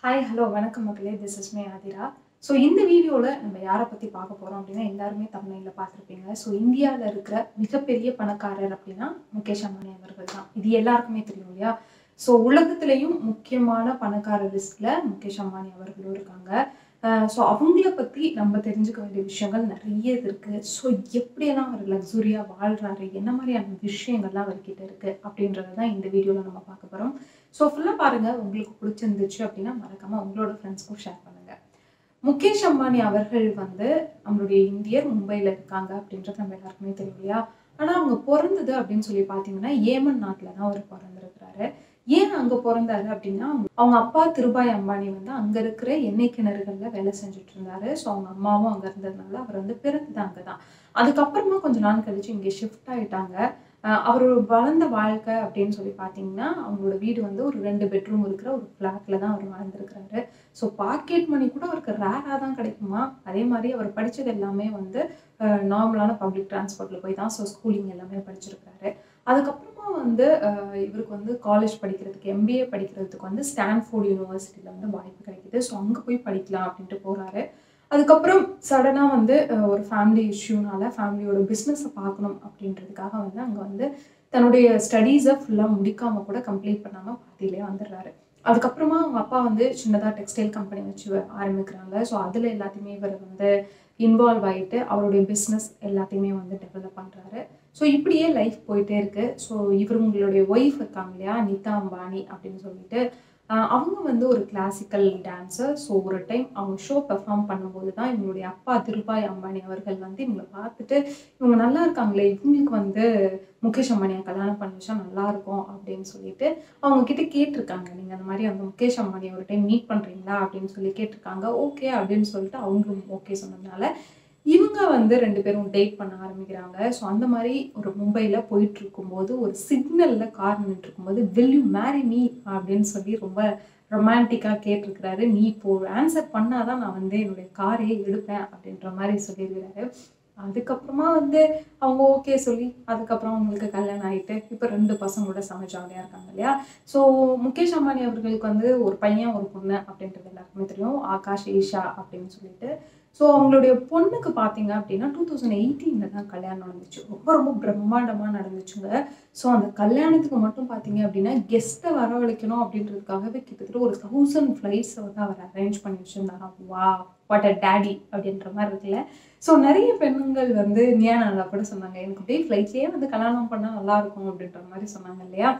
hi hello வணக்கம் மக்களே this is me Aadhira so இந்த வீடியோவில் நம்ம யாரை பற்றி பார்க்க போகிறோம் அப்படின்னா எல்லாருமே தமிழில் பார்த்துருப்பீங்க ஸோ இந்தியாவில் இருக்கிற மிகப்பெரிய பணக்காரர் அப்படின்னா முகேஷ் அம்பானி அவர்கள் தான் இது எல்லாருக்குமே தெரியும் இல்லையா ஸோ உலகத்துலேயும் முக்கியமான பணக்கார லிஸ்ட்டில் முகேஷ் அம்பானி அவர்களும் இருக்காங்க ஸோ அவங்கள பற்றி நம்ம தெரிஞ்சுக்க வேண்டிய விஷயங்கள் நிறைய இது இருக்குது ஸோ எப்படியெல்லாம் அவர் லக்ஸுரியாக வாழ்கிறாரு என்ன மாதிரியான விஷயங்கள்லாம் அவர்கிட்ட இருக்குது அப்படின்றத தான் இந்த வீடியோவில் நம்ம பார்க்க போகிறோம் ஸோ ஃபுல்லாக பாருங்கள் உங்களுக்கு பிடிச்சிருந்துச்சு அப்படின்னா மறக்காமல் உங்களோட ஃப்ரெண்ட்ஸ்க்கும் ஷேர் பண்ணுங்கள் முகேஷ் அம்பானி அவர்கள் வந்து நம்மளுடைய இந்தியர் மும்பையில் இருக்காங்க அப்படின்றது நம்ம எல்லாருக்குமே தெரியும் இல்லையா ஆனால் அவங்க பிறந்தது அப்படின்னு சொல்லி பார்த்தீங்கன்னா ஏமன் நாட்டில் தான் அவர் பிறந்திருக்கிறாரு ஏன் அங்கே பிறந்தாரு அப்படின்னா அவங்க அப்பா திருபாய் அம்பானி வந்து அங்கே இருக்கிற எண்ணெய் கிணறுகளில் வேலை செஞ்சுட்டு இருந்தாரு ஸோ அவங்க அம்மாவும் அங்கே இருந்ததுனால அவர் வந்து பிறந்தது அங்கே தான் அதுக்கப்புறமா கொஞ்ச நாள் கழிச்சு இங்கே ஷிஃப்ட் ஆயிட்டாங்க அஹ் அவர் வளர்ந்த வாழ்க்கை அப்படின்னு சொல்லி பார்த்தீங்கன்னா அவங்களோட வீடு வந்து ஒரு ரெண்டு பெட்ரூம் இருக்கிற ஒரு ஃப்ளாட்ல தான் அவர் வாழ்ந்துருக்கிறாரு ஸோ பாக்கெட் மணி கூட அவருக்கு ரேராக தான் கிடைக்குமா அதே மாதிரி அவர் படித்தது எல்லாமே வந்து நார்மலான பப்ளிக் டிரான்ஸ்போர்ட்டில் போய் தான் ஸோ ஸ்கூலிங் எல்லாமே படிச்சிருக்கிறாரு அதுக்கப்புறமா வந்து அஹ் இவருக்கு வந்து காலேஜ் படிக்கிறதுக்கு எம்பிஏ படிக்கிறதுக்கு வந்து ஸ்டான்ஃபோர்ட் யூனிவர்சிட்டியில் வந்து வாய்ப்பு கிடைக்குது ஸோ அங்கே போய் படிக்கலாம் அப்படின்ட்டு போகிறாரு அதுக்கப்புறம் சடனாக வந்து அஹ், ஒரு ஃபேமிலி இஷ்யூனால ஃபேமிலியோட பிஸ்னஸை பார்க்கணும் அப்படின்றதுக்காக வந்து அங்கே வந்து தன்னுடைய ஸ்டடீஸை ஃபுல்லாக முடிக்காமல் கூட கம்ப்ளீட் பண்ணாமல் பாதியிலே வந்துடுறாரு அதுக்கப்புறமா அவங்க அப்பா வந்து சின்னதாக டெக்ஸ்டைல் கம்பெனி வச்சு ஆரம்பிக்கிறாங்க ஸோ அதில் எல்லாத்தையுமே இவர் வந்து இன்வால்வ் ஆகிட்டு அவருடைய பிஸ்னஸ் எல்லாத்தையுமே வந்து டெவலப் பண்ணுறாரு ஸோ இப்படியே லைஃப் போயிட்டே இருக்கு ஸோ இவங்களுடைய ஒய்ஃப் இருக்காங்க இல்லையா நிதா அம்பானி அப்படின்னு சொல்லிட்டு ஆஹ் அவங்க வந்து ஒரு கிளாசிக்கல் டான்ஸர் ஸோ ஒரு டைம் அவங்க ஷோ பெர்ஃபார்ம் பண்ணும்போது தான் இவங்களுடைய அப்பா திருபாய் அம்பானி அவர்கள் வந்து இவங்களை பார்த்துட்டு இவங்க நல்லா இருக்காங்களே இவங்களுக்கு வந்து முகேஷ் அம்பானியை கல்யாணம் பண்ணி வச்சா நல்லா இருக்கும் அப்படின்னு சொல்லிட்டு அவங்க கிட்ட கேட்டிருக்காங்க நீங்கள் அந்த மாதிரி அந்த முகேஷ் அம்பானியை ஒரு டைம் மீட் பண்ணுறீங்களா அப்படின்னு சொல்லி கேட்டிருக்காங்க ஓகே அப்படின்னு சொல்லிட்டு அவங்களும் ஓகே சொன்னதுனால இவங்க வந்து ரெண்டு பேரும் டேட் பண்ண ஆரம்பிக்கிறாங்க ஸோ அந்த மாதிரி ஒரு மும்பையில் போயிட்டு இருக்கும்போது ஒரு சிக்னலில் கார் நின்றுட்டு இருக்கும்போது வில் யூ மேரி மீ அப்படின்னு சொல்லி ரொம்ப ரொமான்டிக்காக கேட்டிருக்கிறாரு நீ இப்போ ஆன்சர் பண்ணாதான் நான் வந்து என்னுடைய காரையே எடுப்பேன் அப்படின்ற மாதிரி சொல்லியிருக்கிறாரு அதுக்கப்புறமா வந்து அவங்க ஓகே சொல்லி அதுக்கப்புறம் அவங்களுக்கு கல்யாணம் ஆகிட்டு இப்போ ரெண்டு பசங்களோட செம ஜாலியாக இருக்காங்க இல்லையா ஸோ முகேஷ் அம்பானி அவர்களுக்கு வந்து ஒரு பையன் ஒரு பொண்ணு அப்படின்றது எல்லாருக்குமே தெரியும் ஆகாஷ் ஈஷா அப்படின்னு சொல்லிட்டு ஸோ அவங்களுடைய பொண்ணுக்கு பார்த்தீங்க அப்படின்னா டூ தௌசண்ட் எயிட்டீனில் தான் கல்யாணம் நடந்துச்சு ரொம்ப ரொம்ப பிரம்மாண்டமாக நடந்துச்சுங்க ஸோ அந்த கல்யாணத்துக்கு மட்டும் பார்த்தீங்க அப்படின்னா கெஸ்ட்டை வரவழைக்கணும் அப்படின்றதுக்காகவே கிட்டத்தட்ட ஒரு தௌசண்ட் ஃப்ளைட்ஸை வந்து அவர் அரேஞ்ச் பண்ணி வச்சுருந்தாராம் வா வாட் அ டேடி அப்படின்ற மாதிரி இருக்குல்ல ஸோ நிறைய பெண்கள் வந்து நியானால கூட சொன்னாங்க எனக்கு அப்படியே ஃப்ளைட்லேயே வந்து கல்யாணம் பண்ணால் நல்லா இருக்கும் அப்படின்ற மாதிரி சொன்னாங்க இல்லையா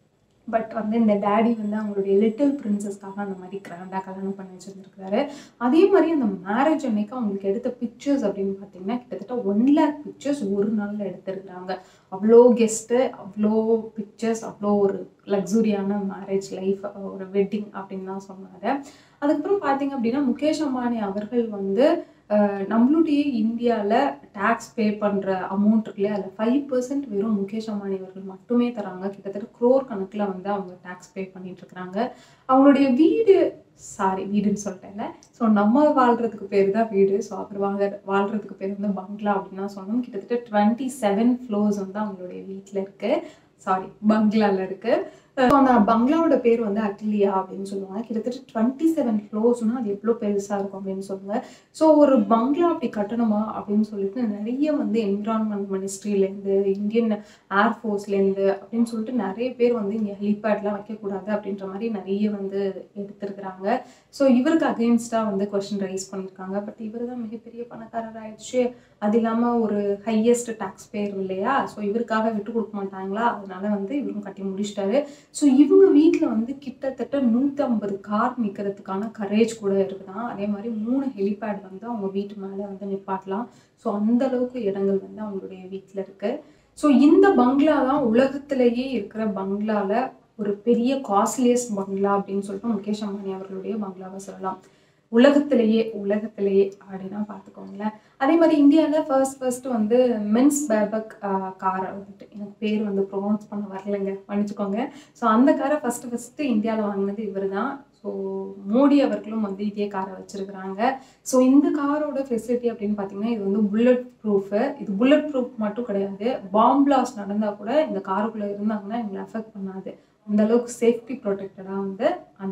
பட் வந்து இந்த டேடி வந்து அவங்களுடைய லிட்டில் பிரின்சஸ்க்காக அந்த மாதிரி கிராண்டாக கல்யாணம் பண்ணி வச்சுருந்துருக்காரு அதே மாதிரி அந்த மேரேஜ் அன்னைக்கு அவங்களுக்கு எடுத்த பிக்சர்ஸ் அப்படின்னு பார்த்தீங்கன்னா கிட்டத்தட்ட ஒன் லேக் பிக்சர்ஸ் ஒரு நாளில் எடுத்திருக்கிறாங்க அவ்வளோ கெஸ்ட்டு அவ்வளோ பிக்சர்ஸ் அவ்வளோ ஒரு லக்ஸுரியான மேரேஜ் லைஃப் ஒரு வெட்டிங் அப்படின்னு தான் சொன்னார் அதுக்கப்புறம் பார்த்தீங்க அப்படின்னா முகேஷ் அம்பானி அவர்கள் வந்து அஹ், நம்மளுடைய இந்தியாவில் டேக்ஸ் பே பண்ணுற அமௌண்ட் இருக்குல்லையா அதில் ஃபைவ் பர்சன்ட் வெறும் முகேஷ் அம்பானி அவர்கள் மட்டுமே தராங்க கிட்டத்தட்ட க்ரோர் கணக்கில் வந்து அவங்க டேக்ஸ் பே பண்ணிட்டு இருக்கிறாங்க அவங்களுடைய வீடு சாரி வீடுன்னு சொல்லிட்டேன்ல ஸோ நம்ம வாழ்கிறதுக்கு பேர் தான் வீடு ஸோ அவர் வாங்க வாழ்கிறதுக்கு பேர் வந்து பங்களா அப்படின்னு தான் சொன்னோம் கிட்டத்தட்ட டுவெண்ட்டி செவன் ஃப்ளோர்ஸ் வந்து அவங்களுடைய வீட்டில் இருக்குது சாரி பங்களாவில் இருக்குது ஸோ அந்த பங்களாவோட பேர் வந்து அட்லியா அப்படின்னு சொல்லுவாங்க கிட்டத்தட்ட டுவெண்ட்டி செவன் ஃப்ளோர்ஸ்னால் அது எவ்வளோ பெருசாக இருக்கும் அப்படின்னு சொல்லுவாங்க ஸோ ஒரு பங்களா அப்படி கட்டணுமா அப்படின்னு சொல்லிட்டு நிறைய வந்து என்விரான்மெண்ட் மினிஸ்ட்ரியிலேருந்து இந்தியன் ஏர்ஃபோர்ஸ்லேருந்து அப்படின்னு சொல்லிட்டு நிறைய பேர் வந்து இங்கே ஹெலிபேட்லாம் வைக்கக்கூடாது அப்படின்ற மாதிரி நிறைய வந்து எடுத்திருக்கிறாங்க ஸோ இவருக்கு அகெயின்ஸ்டாக வந்து கொஷின் ரைஸ் பண்ணியிருக்காங்க பட் இவர் தான் மிகப்பெரிய பணக்காரர் ஆயிடுச்சு அது இல்லாமல் ஒரு ஹையஸ்ட் டேக்ஸ் பேர் இல்லையா ஸோ இவருக்காக விட்டு கொடுக்க மாட்டாங்களா அதனால வந்து இவரும் கட்டி முடிச்சிட்டாரு ஸோ இவங்க வீட்டில் வந்து கிட்டத்தட்ட நூற்றம்பது கார் நிற்கிறதுக்கான கரேஜ் கூட இருக்குதான் அதே மாதிரி மூணு ஹெலிபேட் வந்து அவங்க வீட்டு மேலே வந்து நிப்பாட்டலாம் ஸோ அந்த அளவுக்கு இடங்கள் வந்து அவங்களுடைய வீட்டில் இருக்கு ஸோ இந்த பங்களா தான் உலகத்திலேயே இருக்கிற பங்களால ஒரு பெரிய காஸ்ட்லியஸ்ட் பங்களா அப்படின்னு சொல்லிட்டு முகேஷ் அம்பானி அவர்களுடைய பங்களாவை சொல்லலாம் உலகத்திலேயே உலகத்திலேயே அப்படின்னா பார்த்துக்கோங்களேன் அதே மாதிரி இந்தியாவில் ஃபர்ஸ்ட் ஃபர்ஸ்ட் வந்து மென்ஸ் பேபக் காரை வந்துட்டு எனக்கு பேர் வந்து ப்ரொனவுன்ஸ் பண்ண வரலைங்க மன்னிச்சுக்கோங்க ஸோ அந்த காரை ஃபஸ்ட்டு ஃபஸ்ட்டு இந்தியாவில் வாங்கினது இவர் தான் ஸோ மோடி அவர்களும் வந்து இதே காரை வச்சுருக்கிறாங்க ஸோ இந்த காரோட ஃபெசிலிட்டி அப்படின்னு பார்த்தீங்கன்னா இது வந்து புல்லட் ப்ரூஃபு இது புல்லட் ப்ரூஃப் மட்டும் கிடையாது பாம் பிளாஸ்ட் நடந்தால் கூட இந்த காருக்குள்ளே இருந்தாங்கன்னா எங்களை அஃபெக்ட் பண்ணாது அந்த அளவுக்கு சேஃப்டி ப்ரொடெக்டடாக வந்து அந்த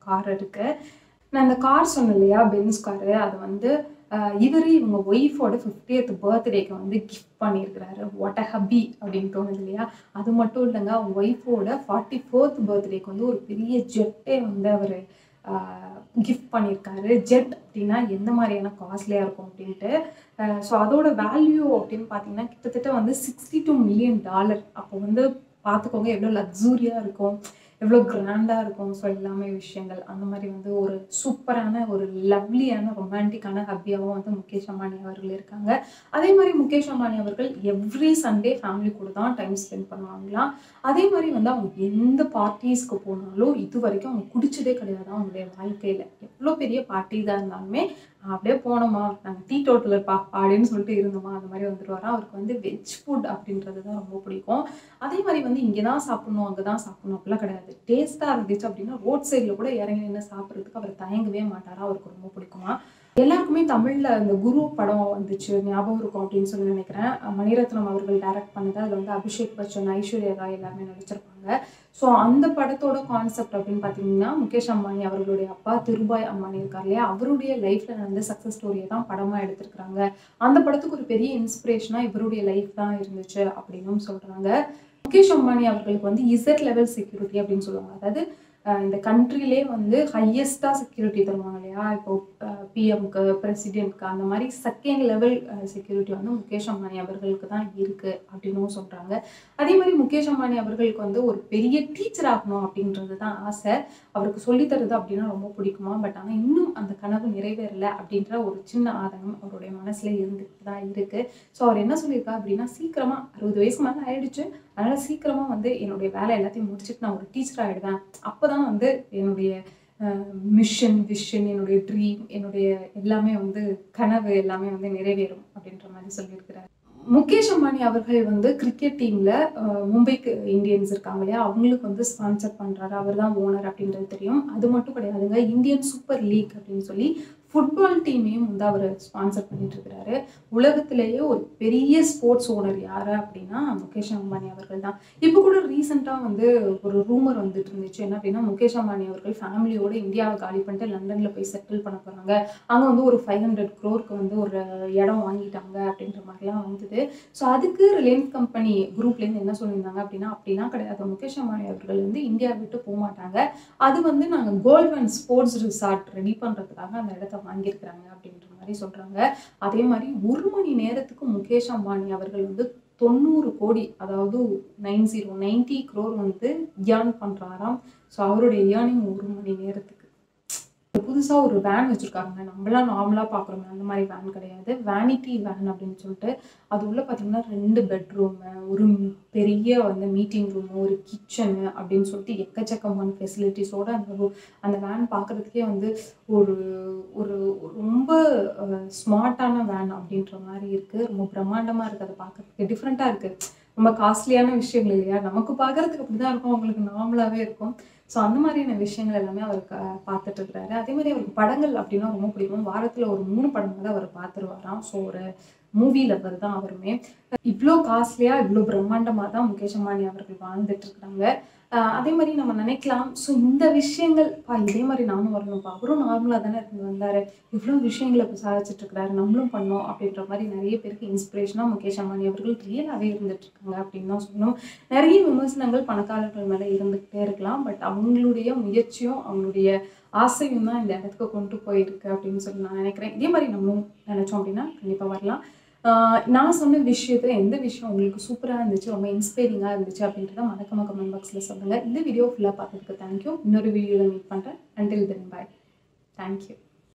கார் இருக்கு நான் அந்த கார் சொன்னேன் இல்லையா பென்ஸ் காரு அது வந்து இவர் இவங்க ஒய்ஃபோட ஃபிஃப்டியத் பர்த்டேக்கு வந்து கிஃப்ட் பண்ணியிருக்கிறாரு வாட் அ ஹப்பி அப்படின்னு தோணுது இல்லையா அது மட்டும் இல்லைங்க அவங்க ஒய்ஃபோட ஃபார்ட்டி ஃபோர்த் பர்த்டேக்கு வந்து ஒரு பெரிய ஜெட்டே வந்து அவர் கிஃப்ட் பண்ணியிருக்காரு ஜெட் அப்படின்னா எந்த மாதிரியான காஸ்ட்லியாக இருக்கும் அப்படின்ட்டு ஸோ அதோட வேல்யூ அப்படின்னு பார்த்தீங்கன்னா கிட்டத்தட்ட வந்து சிக்ஸ்டி டூ மில்லியன் டாலர் அப்போ வந்து பார்த்துக்கோங்க எவ்வளோ லக்ஸூரியாக இருக்கும் எவ்வளோ கிராண்டாக இருக்கும் ஸோ எல்லாமே விஷயங்கள் அந்த மாதிரி வந்து ஒரு சூப்பரான ஒரு லவ்லியான ரொமான்டிக்கான ஹப்பியாகவும் வந்து முகேஷ் அம்பானி அவர்கள் இருக்காங்க அதே மாதிரி முகேஷ் அம்பானி அவர்கள் எவ்ரி சண்டே ஃபேமிலி கூட தான் டைம் ஸ்பெண்ட் பண்ணுவாங்களாம் அதே மாதிரி வந்து அவங்க எந்த பார்ட்டிஸ்க்கு போனாலும் இது வரைக்கும் அவங்க குடிச்சதே கிடையாது அவங்களுடைய வாழ்க்கையில் எவ்வளோ பெரிய பார்ட்டி தான் இருந்தாலுமே அப்படியே போனோமா நாங்கள் டீ டோட்டலர்ப்பா அப்படின்னு சொல்லிட்டு இருந்தோமா அந்த மாதிரி வந்துடுவாராம் அவருக்கு வந்து வெஜ் ஃபுட் அப்படின்றது தான் ரொம்ப பிடிக்கும் அதே மாதிரி வந்து இங்கே தான் சாப்பிடணும் அங்கே தான் சாப்பிடணும் அப்படிலாம் கிடையாது டேஸ்ட்டாக இருந்துச்சு அப்படின்னா ரோட் சைடில் கூட இறங்கி நின்று சாப்பிட்றதுக்கு அவர் தயங்கவே மாட்டாரா அவருக்கு ரொம்ப பிடிக்குமா எல்லாருக்குமே தமிழில் இந்த குரு படம் வந்துச்சு ஞாபகம் இருக்கும் அப்படின்னு சொல்லி நினைக்கிறேன் மணிரத்னம் அவர்கள் டைரக்ட் பண்ணது அதில் வந்து அபிஷேக் பச்சன் ஐஸ்வர்யா ராய் எல்லாமே நடிச்சிருப்பாங்க ஸோ அந்த படத்தோட கான்செப்ட் அப்படின்னு பார்த்தீங்கன்னா முகேஷ் அம்பானி அவர்களுடைய அப்பா திருபாய் அம்பானி இருக்கார் இல்லையா அவருடைய லைஃப்பில் நடந்த சக்ஸஸ் ஸ்டோரியை தான் படமாக எடுத்திருக்கிறாங்க அந்த படத்துக்கு ஒரு பெரிய இன்ஸ்பிரேஷனாக இவருடைய லைஃப் தான் இருந்துச்சு அப்படின்னும் சொல்கிறாங்க முகேஷ் அம்பானி அவர்களுக்கு வந்து இசட் லெவல் செக்யூரிட்டி அப்படின்னு சொல்லுவாங்க அதாவது இந்த கண்ட்ரிலே வந்து ஹையஸ்டாக செக்யூரிட்டி தருவாங்க இல்லையா இப்போ பிஎம்க்கு பிரசிடென்ட்க்கு அந்த மாதிரி செகண்ட் லெவல் செக்யூரிட்டி வந்து முகேஷ் அம்பானி அவர்களுக்கு தான் இருக்குது அப்படின்னும் சொல்கிறாங்க அதே மாதிரி முகேஷ் அம்பானி அவர்களுக்கு வந்து ஒரு பெரிய டீச்சர் ஆகணும் அப்படின்றது தான் ஆசை அவருக்கு சொல்லித்தருது அப்படின்னா ரொம்ப பிடிக்குமா பட் ஆனால் இன்னும் அந்த கனவு நிறைவேறலை அப்படின்ற ஒரு சின்ன ஆதங்கம் அவருடைய மனசில் இருந்துட்டு தான் இருக்குது ஸோ அவர் என்ன சொல்லியிருக்கா அப்படின்னா சீக்கிரமாக அறுபது வயசு மேலே ஆயிடுச்சு அதனால் சீக்கிரமாக வந்து என்னுடைய வேலை எல்லாத்தையும் முடிச்சுட்டு நான் ஒரு டீச்சர் ஆகிடுவேன் அப்போ தான் வந்து என்னுடைய மிஷன் விஷன் என்னுடைய ட்ரீம் என்னுடைய எல்லாமே வந்து கனவு எல்லாமே வந்து நிறைவேறும் அப்படின்ற மாதிரி சொல்லியிருக்கிறார் முகேஷ் அம்பானி அவர்கள் வந்து கிரிக்கெட் டீமில் மும்பைக்கு இந்தியன்ஸ் இருக்காங்க இல்லையா அவங்களுக்கு வந்து ஸ்பான்சர் பண்ணுறாரு அவர் தான் ஓனர் அப்படின்றது தெரியும் அது மட்டும் கிடையாதுங்க இந்தியன் சூப்பர் லீக் அப்படின்னு சொல்லி ஃபுட்பால் டீமையும் வந்து அவர் ஸ்பான்சர் பண்ணிட்டு இருக்கிறாரு உலகத்திலேயே ஒரு பெரிய ஸ்போர்ட்ஸ் ஓனர் யாரு அப்படின்னா முகேஷ் அம்பானி அவர்கள் தான் இப்போ கூட ரீசெண்டாக வந்து ஒரு ரூமர் வந்துட்டு இருந்துச்சு என்ன அப்படின்னா முகேஷ் அம்பானி அவர்கள் ஃபேமிலியோட இந்தியாவை காலி பண்ணிட்டு லண்டனில் போய் செட்டில் பண்ண போகிறாங்க அங்கே வந்து ஒரு ஃபைவ் ஹண்ட்ரட் க்ரோருக்கு வந்து ஒரு இடம் வாங்கிட்டாங்க அப்படின்ற மாதிரிலாம் வந்தது ஸோ அதுக்கு ரிலையன்ஸ் கம்பெனி குரூப்லேருந்து என்ன சொல்லியிருந்தாங்க அப்படின்னா அப்படிலாம் கிடையாது முகேஷ் அம்பானி அவர்கள் வந்து இந்தியா விட்டு போக மாட்டாங்க அது வந்து நாங்கள் கோல்டன் ஸ்போர்ட்ஸ் ரிசார்ட் ரெடி பண்ணுறதுக்காக அந்த இடத்த வாங்கியிருக்கிறாங்க அப்படின்ற மாதிரி சொல்கிறாங்க அதே மாதிரி ஒரு மணி நேரத்துக்கு முகேஷ் அம்பானி அவர்கள் வந்து தொண்ணூறு கோடி அதாவது நைன் ஜீரோ நைன்டி க்ரோர் வந்து ஏர்ன் பண்ணுறாராம் ஸோ அவருடைய ஏர்னிங் ஒரு மணி நேரத்துக்கு புதுசாக ஒரு வேன் வச்சுருக்காங்க நம்மளாம் நார்மலாக பார்க்குறோமே அந்த மாதிரி வேன் கிடையாது வேனிட்டி வேன் அப்படின்னு சொல்லிட்டு அது உள்ள பார்த்தீங்கன்னா ரெண்டு பெட்ரூமு ஒரு பெரிய வந்து மீட்டிங் ரூமு ஒரு கிச்சனு அப்படின்னு சொல்லிட்டு எக்கச்சக்கமான ஃபெசிலிட்டிஸோடு அந்த ரூ அந்த வேன் பார்க்குறதுக்கே வந்து ஒரு ஒரு ரொம்ப ஸ்மார்ட்டான வேன் அப்படின்ற மாதிரி இருக்குது ரொம்ப பிரம்மாண்டமாக இருக்குது அதை பார்க்குறதுக்கு டிஃப்ரெண்ட்டாக இருக்குது ரொம்ப காஸ்ட்லியான விஷயங்கள் இல்லையா நமக்கு பார்க்குறதுக்கு அப்படி தான் இருக்கும் அவங்களுக்கு நார்மலாகவே இருக்கும் ஸோ அந்த மாதிரியான விஷயங்கள் எல்லாமே அவர் பார்த்துட்டு இருக்கிறாரு அதே மாதிரி அவருக்கு படங்கள் அப்படின்னா ரொம்ப பிடிக்கும் வாரத்தில் ஒரு மூணு படமாவது அவர் பார்த்துருவாராம் ஸோ ஒரு மூவி லவர் தான் அவருமே இவ்வளோ காஸ்ட்லியாக இவ்வளோ பிரம்மாண்டமாக தான் முகேஷ் அம்பானி அவர்கள் வாழ்ந்துட்டு இருக்கிறாங்க அதே மாதிரி நம்ம நினைக்கலாம் ஸோ இந்த விஷயங்கள் பா இதே மாதிரி நானும் வரணும்ப்பா அவரும் நார்மலாக தானே இருந்து வந்தார் இவ்வளோ விஷயங்களை இப்போ சாதிச்சுட்டு இருக்கிறாரு நம்மளும் பண்ணோம் அப்படின்ற மாதிரி நிறைய பேருக்கு இன்ஸ்பிரேஷனாக முகேஷ் அம்பானி அவர்கள் ரியலாகவே இருந்துட்டு இருக்காங்க அப்படின்னு தான் சொல்லணும் நிறைய விமர்சனங்கள் பணக்காரர்கள் மேலே இருந்துக்கிட்டே இருக்கலாம் பட் அவங்களுடைய முயற்சியும் அவங்களுடைய ஆசையும் தான் இந்த இடத்துக்கு கொண்டு போயிருக்கு அப்படின்னு சொல்லி நான் நினைக்கிறேன் இதே மாதிரி நம்மளும் நினச்சோம் அப்படின்னா கண்டிப்பாக வரலாம் நான் சொன்ன விஷயத்தில் எந்த விஷயம் உங்களுக்கு சூப்பராக இருந்துச்சு ரொம்ப இன்ஸ்பைரிங்காக இருந்துச்சு அப்படின்றத மறக்காம கமெண்ட் பாக்ஸில் சொல்லுங்கள் இந்த வீடியோ ஃபுல்லாக பார்த்ததுக்கு தேங்க்யூ இன்னொரு வீடியோவில் மீட் பண்ணுறேன் அண்டில் தென் பாய் தேங்க்யூ